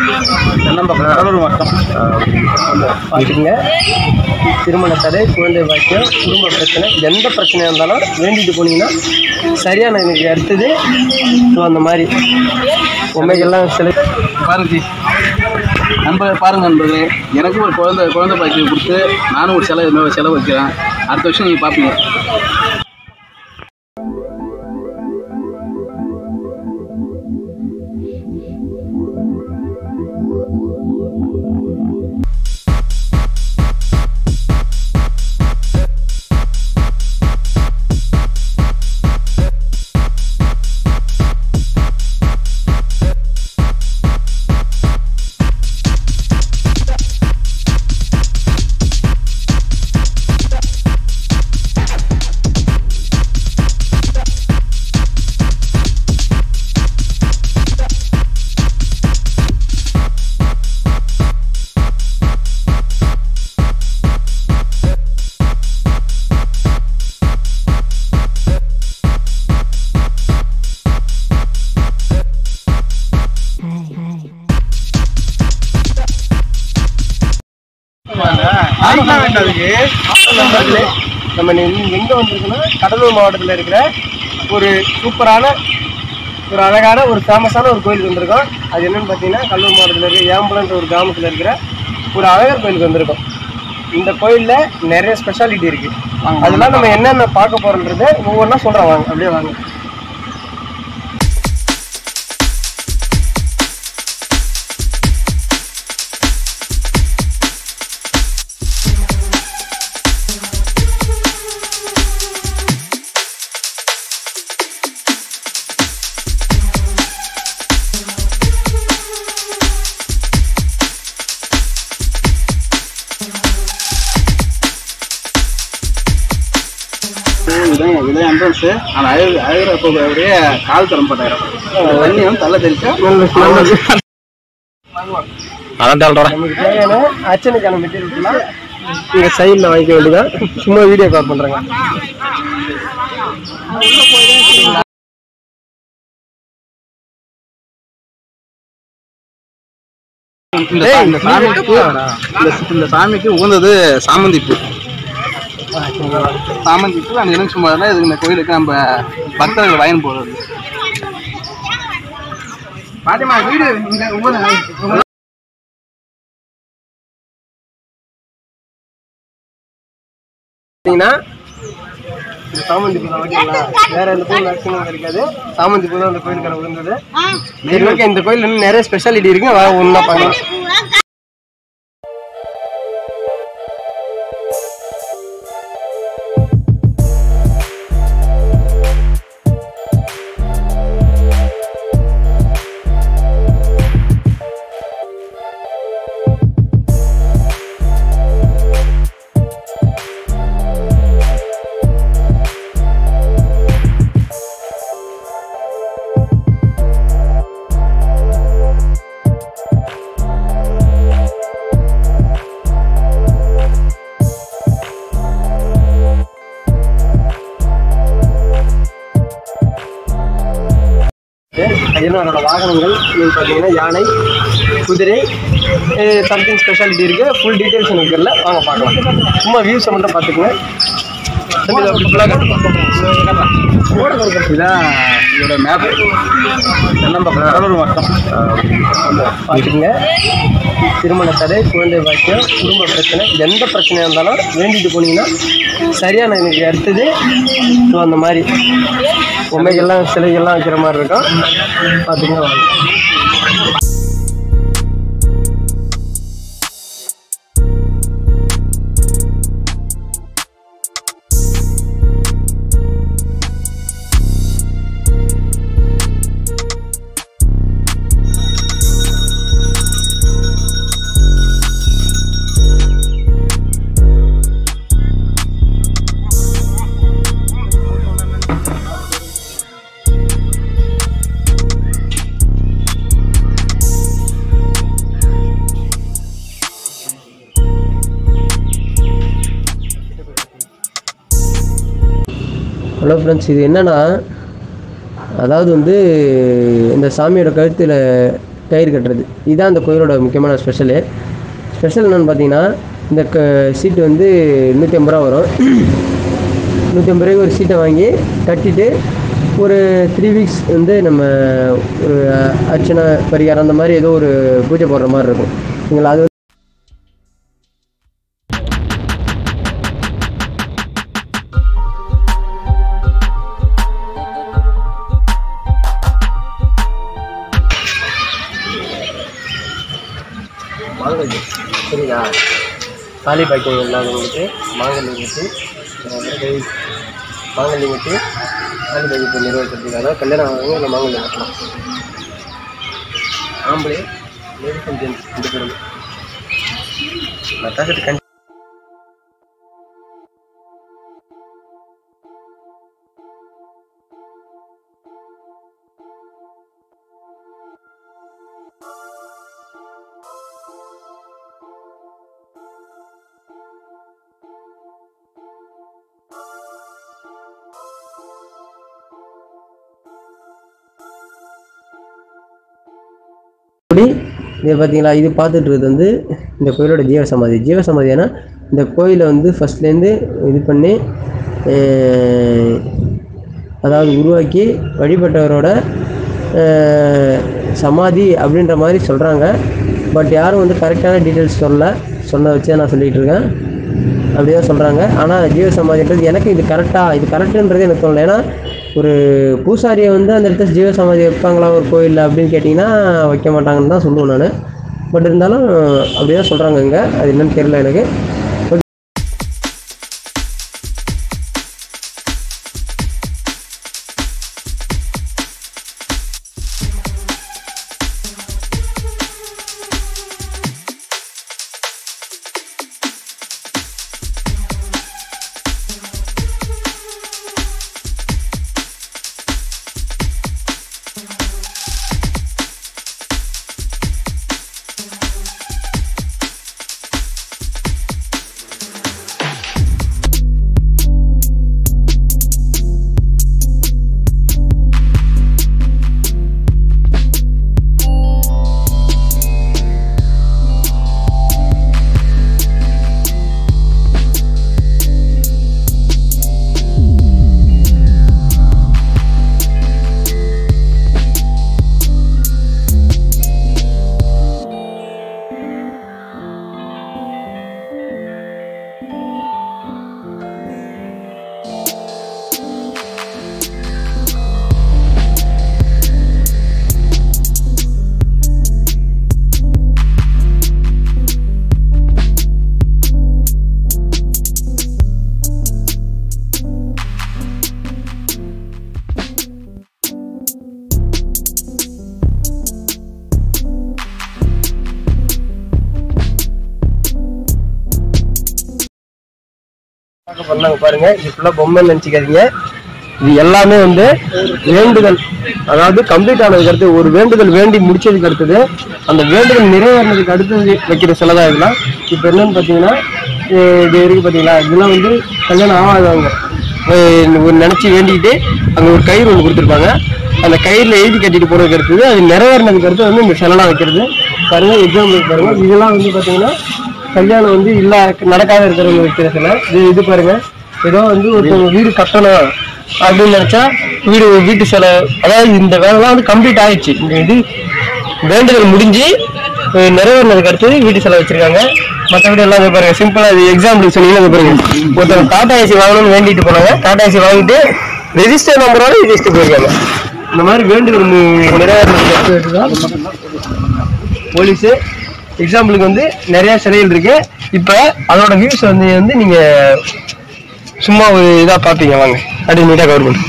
தென்னம்பக்கம் கடலூர் மாவட்டம் பார்த்துக்குங்க திருமண தடை குழந்தை பாக்கியம் குடும்ப பிரச்சனை எந்த பிரச்சனையாக இருந்தாலும் வேண்டிட்டு போனீங்கன்னா சரியான எனக்கு அடுத்தது ஸோ அந்த மாதிரி உண்மைகள்லாம் சில பாருங்க ஜி. நண்ப பாருங்க நண்பர்களே எனக்கும் ஒரு குழந்தை குழந்தை பாக்கியம் கொடுத்து நானும் ஒரு செலவு இன்னொரு செலவு வைக்கிறேன் அடுத்த வருஷம் நீங்கள் பார்ப்பீங்க நம்ம எங்கே வந்திருக்கோம்னா கடலூர் மாவட்டத்தில் இருக்கிற ஒரு சூப்பரான ஒரு அழகான ஒரு ஃபேமஸான ஒரு கோயிலுக்கு வந்திருக்கோம் அது என்னன்னு பார்த்தீங்கன்னா கடலூர் மாவட்டத்தில் இருக்கிற ஏம்பலன்ற ஒரு கிராமத்தில் இருக்கிற ஒரு அழகர் கோயிலுக்கு வந்திருக்கோம் இந்த கோயிலில் நிறைய ஸ்பெஷாலிட்டி இருக்கு அதெல்லாம் நம்ம என்னென்ன பார்க்க போறோன்றதை ஒவ்வொன்றா சொல்கிறேன் வாங்க அப்படியே வாங்க இதான் இதான் என்ட்ரன்ஸு அந்த அழகு அழகிறப்ப அப்படியே கால் தரம்பட்டாயிரம் தண்ணி வந்து தள்ள தெளிச்சா அதான் தள்ளுறேன் நமக்கு தேவையான அர்ச்சனைக்கான மெட்டீரியல்ஸ்லாம் இங்கே சைடில் வாங்கிக்க வேண்டியதான் சும்மா வீடியோ கால் பண்ணுறாங்க இந்த சா- இந்த சாமிக்கு இந்த இந்த சாமிக்கு உகந்தது சாமந்தி பூ சாமந்தி பூ அந்த எலுமிச்சம் பழம் இதுக்கு இந்த கோயிலுக்கு நம்ம பக்தர்கள் வாங்கி போகிறது பாட்டிமா வீடு இங்க உங்க பார்த்தீங்கன்னா இது சாமந்தி பூ தான் ஓகேங்களா வேற எந்த பூ மேக்ஸிமம் இருக்காது சாமந்தி பூ தான் அந்த கோயிலுக்கான விழுந்தது சரி ஓகே இந்த கோயில் இன்னும் நிறைய ஸ்பெஷாலிட்டி இருக்கு வா ஒன்றா பார்க்கலாம் ஐயனாரோட வாகனங்கள் நீங்கள் பார்த்தீங்கன்னா யானை குதிரை சம்திங் ஸ்பெஷாலிட்டி இருக்கு ஃபுல் டீட்டெயில்ஸ் எனக்கு தெரியல வாங்க பார்க்கலாம் சும்மா வியூஸை மட்டும் பார்த்துக்குங்க இதான் இதோட மேப் தென்னம்பக்கம் கடலூர் மாவட்டம் பார்த்துக்குங்க திருமண தடை குழந்தை பாக்கியம் குடும்ப பிரச்சனை எந்த பிரச்சனையாக இருந்தாலும் வேண்டிட்டு போனீங்கன்னா சரியான எனக்கு அடுத்தது ஸோ அந்த மாதிரி பொம்மைகள்லாம் சிலைகள்லாம் வைக்கிற மாதிரி இருக்கும் பார்த்துங்க வாங்க ஹலோ ஃப்ரெண்ட்ஸ் இது என்னன்னா அதாவது வந்து இந்த சாமியோட கழுத்தில் கயிறு கட்டுறது இதுதான் இந்த கோயிலோட முக்கியமான ஸ்பெஷலு ஸ்பெஷல் என்னென்னு பார்த்தீங்கன்னா இந்த க சீட்டு வந்து நூற்றி ஐம்பது ரூபா வரும் நூற்றி ஐம்பது ரூபாய்க்கு ஒரு சீட்டை வாங்கி கட்டிட்டு ஒரு த்ரீ வீக்ஸ் வந்து நம்ம ஒரு அர்ச்சனை பரிகாரம் அந்த மாதிரி ஏதோ ஒரு பூஜை போடுற மாதிரி இருக்கும் சரிங்களா அது மாங்கல்யம் சரிங்களா தாலி பாக்கியம் இல்லாதவங்களுக்கு மாங்கல்யம் வச்சு மாங்கல்யம் வச்சு தாலி பாக்கியத்தை நிறைவேற்றுறதுக்காக கல்யாணம் ஆகிறவங்க இந்த மாங்கல்யம் கட்டலாம் ஆம்பளை லேடிஸ் அண்ட் ஜென்ட்ஸ் ரெண்டு பேரும் நட்டாசத்து கண் அப்படி இது பார்த்தீங்களா இது பார்த்துட்டு இருக்கிறது வந்து இந்த கோயிலோட ஜீவ சமாதி ஜீவ சமாதினா இந்த கோயிலை வந்து ஃபஸ்ட்லேருந்து இது பண்ணி அஹ், அதாவது உருவாக்கி வழிபட்டவரோட அஹ், சமாதி அப்படின்ற மாதிரி சொல்கிறாங்க பட் யாரும் வந்து கரெக்டான டீட்டெயில்ஸ் சொல்லல சொன்ன வச்சே நான் சொல்லிகிட்டு இருக்கேன் அப்படியே சொல்கிறாங்க ஆனால் ஜீவ சமாதின்றது எனக்கு இது கரெக்டாக இது கரெக்டுன்றது எனக்கு தோணல ஏன்னா ஒரு பூசாரியை வந்து அந்த இடத்துல ஜீவ சமாதி வைப்பாங்களா ஒரு கோயிலில் அப்படின்னு கேட்டிங்கன்னா வைக்க மாட்டாங்கன்னு தான் சொல்லுவேன் நான் பட் இருந்தாலும் அப்படியே தான் சொல்கிறாங்க இங்கே அது என்னன்னு தெரியல எனக்கு பார்க்க பண்ணாங்க பாருங்க இது ஃபுல்லாக பொம்மைன்னு நினச்சிக்காதீங்க இது எல்லாமே வந்து வேண்டுதல் அதாவது கம்ப்ளீட் ஆனதுக்கு அடுத்து ஒரு வேண்டுதல் வேண்டி முடிச்சதுக்கு அடுத்தது அந்த வேண்டுதல் நிறைவேறினதுக்கு அடுத்தது வைக்கிற சிலை தான் இதெல்லாம் இப்போ என்னன்னு பார்த்தீங்கன்னா இது- இது இருக்கு பார்த்தீங்களா இதெல்லாம் வந்து கல்யாணம் ஆகாதவங்க அஹ் ஒரு நினச்சி வேண்டிக்கிட்டு அங்கே ஒரு கயிறு ஒன்று கொடுத்துருப்பாங்க அந்த கயிறில் எழுதி கட்டிட்டு போனதுக்கு அடுத்தது அது நிறைவேறினதுக்கு அடுத்து வந்து இந்த சிலைலாம் வைக்கிறது பாருங்க எக்ஸாம்பிள் பாருங்க இதெல்லாம் வந்து பார்த்தீங்கன்னா கல்யாணம் வந்து இல்ல நடக்காத இருக்கிறவங்க வைக்கிற சில இது இது பாருங்க ஏதோ வந்து ஒருத்தவங்க வீடு கட்டணும் அப்படின்னு நினைச்சா வீடு வீட்டு சில அதாவது இந்த வேலைலாம் வந்து கம்ப்ளீட் ஆயிடுச்சு இந்த இது வேண்டுதல் முடிஞ்சு அஹ், நிறைவேறினதுக்கு அடுத்தது வீட்டு செலவு வச்சிருக்காங்க மற்றபடி எல்லாம் இதை பாருங்க சிம்பிளா இது எக்ஸாம்பிள் சொன்னீங்கன்னா இதை பாருங்க ஒருத்தவங்க டாடா ஏசி வாங்கணும்னு வேண்டிட்டு போனாங்க டாடா ஏசி வாங்கிட்டு ரெஜிஸ்டர் நம்பரோட ரெஜிஸ்டர் போயிருக்காங்க இந்த மாதிரி வேண்டுதல் மு- நிறைவேறினதுக்கு அடுத்தது தான் போலீஸு எக்ஸாம்பிளுக்கு வந்து நிறைய சிலைகள் இருக்கு இப்போ அதோட வியூஸ் வந்து வந்து நீங்க சும்மா ஒரு இதா பார்ப்பீங்க வாங்க அப்படியே நீட்டாக கவர் பண்ணு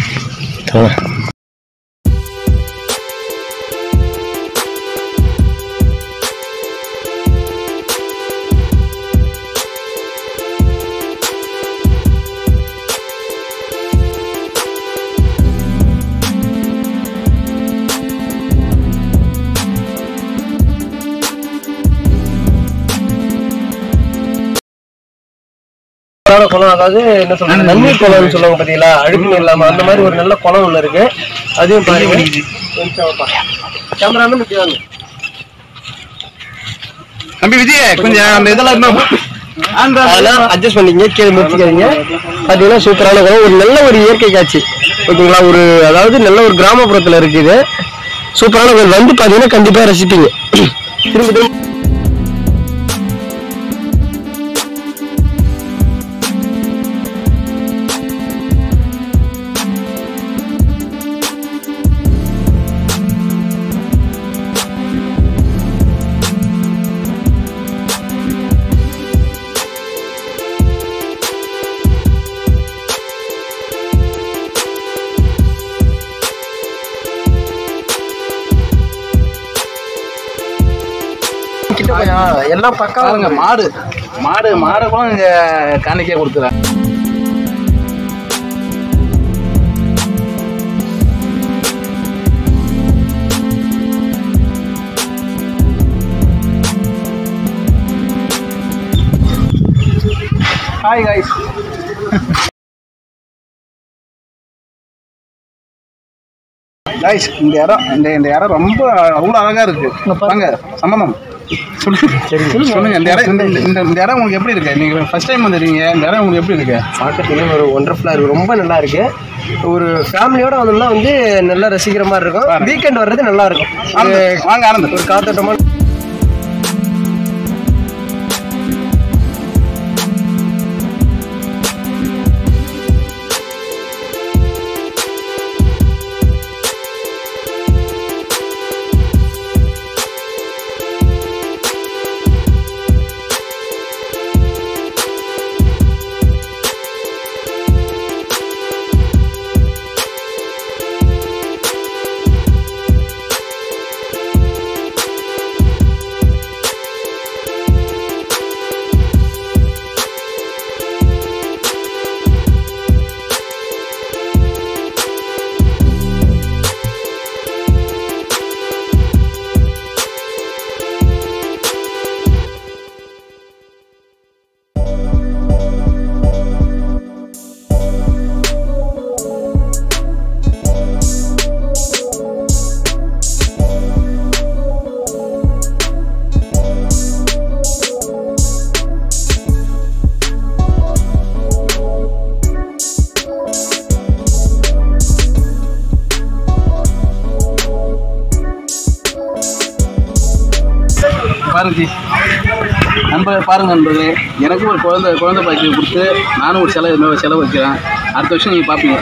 சூப்பரான குளம் அதாவது என்ன சொல்றது நன்னீர் குளம்னு சொல்லுவாங்க பாத்தீங்களா அழுக்கு நீர் இல்லாம அந்த மாதிரி ஒரு நல்ல குளம் ஒண்ணு இருக்கு அதையும் பாருங்க கொஞ்சம் பா- கேமராமேன் இப்படி வாங்க தம்பி விஜய் கொஞ்சம் அந்த இதெல்லாம் இன்னும் அந்த அதெல்லாம் அட்ஜஸ்ட் பண்ணிக்கங்க கீழே முடிச்சுக்காதீங்க பார்த்தீங்கன்னா சூப்பரான குளம் ஒரு நல்ல ஒரு இயற்கை காட்சி ஓகேங்களா ஒரு அதாவது நல்ல ஒரு கிராமப்புறத்தில் இருக்குது சூப்பரான கோயில் வந்து பார்த்தீங்கன்னா கண்டிப்பாக ரசிப்பீங்க திரும்ப திரும்ப கிட்ட போய், ஆ, எல்லாம் பக்கா பாருங்க மாடு மாடு மாடு கூட இங்க காணிக்கே கொடுத்துறேன் ஹாய் கைஸ் கைஸ் இந்த இடம் இந்த இந்த இடம் ரொம்ப அவ்வளோ அழகா இருக்கு வாங்க சம்மந்தம் சொல்லுங்க சொல்லுங்க இந்த இடம் இந்த இந்த இந்த இடம் உங்களுக்கு எப்படி இருக்கு நீங்க ஃபர்ஸ்ட் டைம் வந்துருக்கீங்க இந்த இடம் உங்களுக்கு எப்படி இருக்கு பார்க்கறதுக்கு ஒரு ஒண்டர்ஃபுல்லாக இருக்கு ரொம்ப நல்லா இருக்கு ஒரு ஃபேமிலியோட வந்தோம்னா வந்து நல்லா ரசிக்கிற மாதிரி இருக்கும் வீக்கெண்ட் வர்றது நல்லா இருக்கும் ஆனந்த், வாங்க ஆனந்த் ஒரு காத்தோட்டமான பாருங்க ஜி நண்பர் பாருங்க நண்பர்களே எனக்கும் ஒரு குழந்தை குழந்தை பாக்கியம் கொடுத்து நானும் ஒரு செலவு செலவு வைக்கிறேன் அடுத்த வருஷம் நீங்கள் பார்ப்பீங்க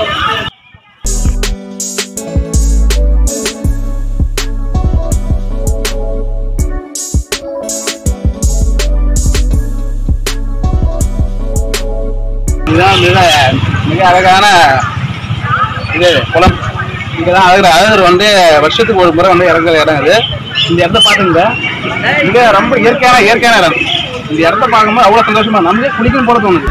இதுதான் மிக மிக அழகான இது குளம் இங்கதான் அழகர் அழகர் வந்து வருஷத்துக்கு ஒரு முறை வந்து இறங்குற இடம் இது இந்த இடத்த பாத்துங்க மிக ரொம்ப இயற்கையான இயற்கையான இடம் இந்த இடத்த பார்க்கும்போது அவ்வளவு சந்தோஷமா நமக்கே குளிக்கணும் போல தோணுது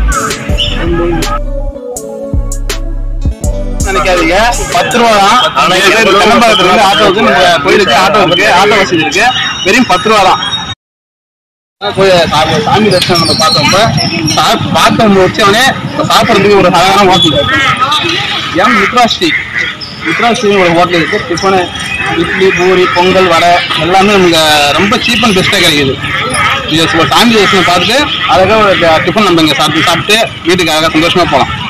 நினைக்காதீங்க பத்து ரூபா தான் தென்னம்பாக்கத்துல இருந்து ஆட்டோவுக்கு நம்ம கோயிலுக்கு ஆட்டோ இருக்கு ஆட்டோ வசதி இருக்கு வெறும் பத்து ரூபா தான் கோயில் சா- சாமி தரிசனம் நம்ம பார்த்தப்ப சா- பார்த்த முடிச்சவனே சாப்பிட்றதுக்கு ஒரு சாதாரண hotel M Mitra street Mitra street ஒரு ஹோட்டல் இருக்கு டிஃபனு இட்லி பூரி பொங்கல் வடை எல்லாமே நமக்கு ரொம்ப சீப் அண்ட் பெஸ்ட்டாக கிடைக்குது இது ஒரு சாமி தரிசனம் பார்த்துட்டு அழகாக ஒரு டிஃபன் நம்ம இங்கே சாப்பிட்டு சாப்பிட்டு வீட்டுக்கு அழகாக சந்தோஷமா போகலாம்